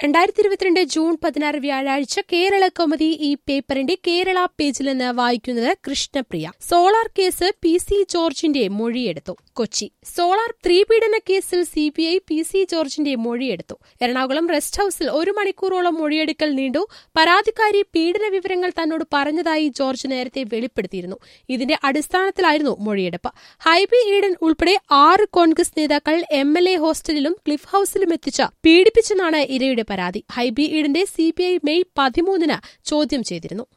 രണ്ടായിരത്തി ഇരുപത്തിരണ്ട് ജൂൺ പതിനാറ് വ്യാഴാഴ്ച കേരള കൗമുദി ഈ പേപ്പറിന്റെ കേരള പേജിൽ നിന്ന് വായിക്കുന്നത് Krishnapriya solar case P C ജോർജിന്റെ മൊഴിയെടുത്തു കൊച്ചി സോളാർ സ്ത്രീപീഡന കേസിൽ C B I P C ജോർജിന്റെ മൊഴിയെടുത്തു എറണാകുളം റെസ്റ്റ് ഹൌസിൽ ഒരു മണിക്കൂറോളം മൊഴിയെടുക്കൽ നീണ്ടു പരാതിക്കാരി പീഡന വിവരങ്ങൾ തന്നോട് പറഞ്ഞതായി ജോർജ് നേരത്തെ വെളിപ്പെടുത്തിയിരുന്നു ഇതിന്റെ അടിസ്ഥാനത്തിലായിരുന്നു മൊഴിയെടുപ്പ് ഹൈബി ഈഡൻ ഉൾപ്പെടെ ആറ് കോൺഗ്രസ് നേതാക്കൾ എം എൽ എ ഹോസ്റ്റലിലും ക്ലിഫ് ഹൌസിലും എത്തിച്ച് പീഡിപ്പിച്ചെന്നാണ് ഇരയുടെ പരാതി ഹൈബി ഈഡന്റെ സിബിഐ മെയ് പതിമൂന്നിന് ചോദ്യം ചെയ്തിരുന്നു